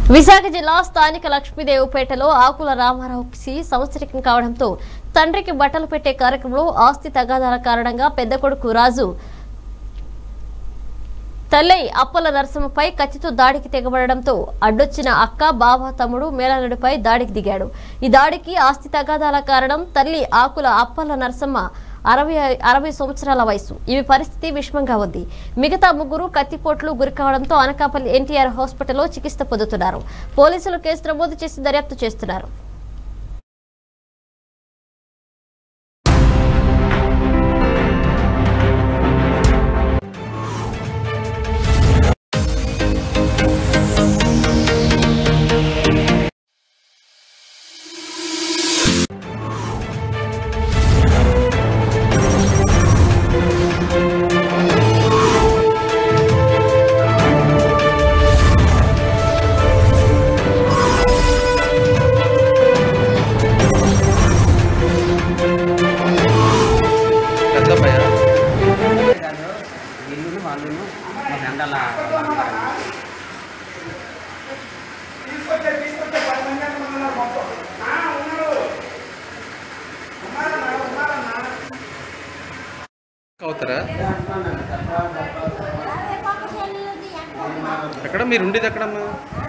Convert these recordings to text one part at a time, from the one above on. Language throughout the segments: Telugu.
విశాఖ జిల్లా స్థానిక లక్ష్మీదేవిపేటలో ఆకుల రామారావుకి సంవత్సరికం కావడంతో తండ్రికి బట్టలు పెట్టే కార్యక్రమంలో ఆస్తి తగాదాల కారణంగా పెద్ద కొడుకు రాజు తల్లై అప్పల నరసింహపై కత్తితో దాడికి తెగబడడంతో అడ్డొచ్చిన అక్క బావ తమ్ముడు మేళనుడిపై దాడికి దిగాడు ఈ దాడికి ఆస్తి తగాదాల కారణం తల్లి ఆకుల అప్పల నరసమ్మ అరవై అరవై సంవత్సరాల వయసు ఇవి పరిస్థితి విషమంగా ఉంది మిగతా ముగ్గురు కత్తిపోట్లు గురికావడంతో అనకాపల్లి ఎన్టీఆర్ హాస్పిటల్లో చికిత్స పొందుతున్నారు పోలీసులు కేసు నమోదు చేసి దర్యాప్తు చేస్తున్నారు పెద్దబ్బాయ కాదు వీళ్ళు వాళ్ళను మా ఫ్రెండ్ అలా అవుతారా ఎక్కడ మీరు ఉండేది ఎక్కడమ్మా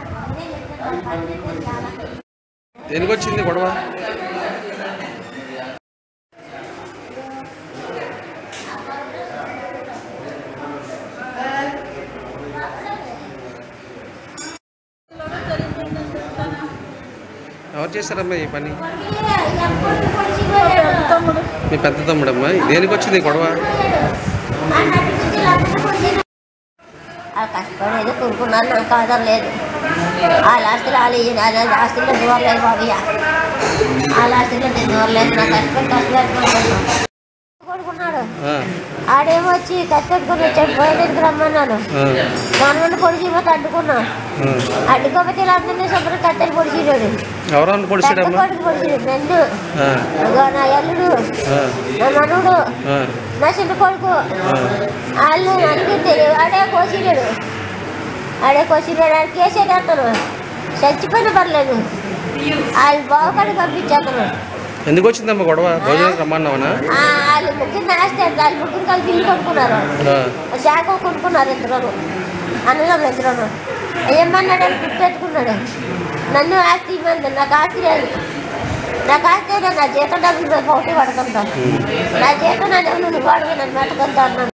దేనికి వచ్చింది గొడవ ఎవరు చేశారమ్మా ఈ పని మీ పెద్ద తమ్ముడమ్మా దేనికి వచ్చింది ఈ గొడవ ఆ కష్టపడేది కొనుక్కున్నారు నాకు కాదని లేదు వాళ్ళ ఆస్తులు వాళ్ళు ఇయ్యాలి వాళ్ళ ఆస్తుల్లో దూరలేదు బాబు ఇక. వాళ్ళ ఆస్తుల్లో నేను దూరలేదు నాకు కష్టపడి కష్టపడి కొడుకున్నాడు ఆ, ఆడేమో వచ్చి కష్టపెట్టుకుని వచ్చాడు పోయేందుకు రమ్మన్నాను ఆ, గవర్నమెంట్ పొడిచిపోతే అడ్డుకున్నా ఆ. అడ్డుకోకపోతే వీళ్ళందరినీ శుభ్రం కట్టెలు పొడిచినాడు ఎవరన్నా పెద్ద పొడిచాడమ్మా కొడుకు పొడిచినాడు నన్ను ఆ, ఇగో నా అల్లుడు ఆ, నా మనవుడు ఆ, నా చిన్న కొడుకు ఆ. వాళ్ళు అన్నీ తెలియదు ఆడే కోసినాడు ఆడే కోసినాడు ఆడ కేసేది అతను చచ్చిపోయిన పర్లేదు వాళ్ళు బావకాడికి పంపించేతను ఎందుకు వచ్చిందమ్మా గొడవ భోజనం రమ్మన్నావనా వాళ్ళు ముగ్గురు నాస్తారు వాళ్ళు ముగ్గురు కలిపి ఇల్లు కొనుక్కున్నారు ఆ, జాగ కొనుక్కున్నారు ఇద్దరు అన్నదమ్ములు ఇద్దరు ఏమన్నాడు అని గుర్తుపెట్టుకున్నాడు నన్ను ఆస్తి ఇవ్వండి నాకు ఆస్తి లేదు నాకు ఆస్తి లేదు నా జీతం డబ్బులు పోటీ పడుతుంటాం నా జీతం నా డబ్బులు నువ్వు వాడివి నన్ను మెతకొద్దా అన్నాను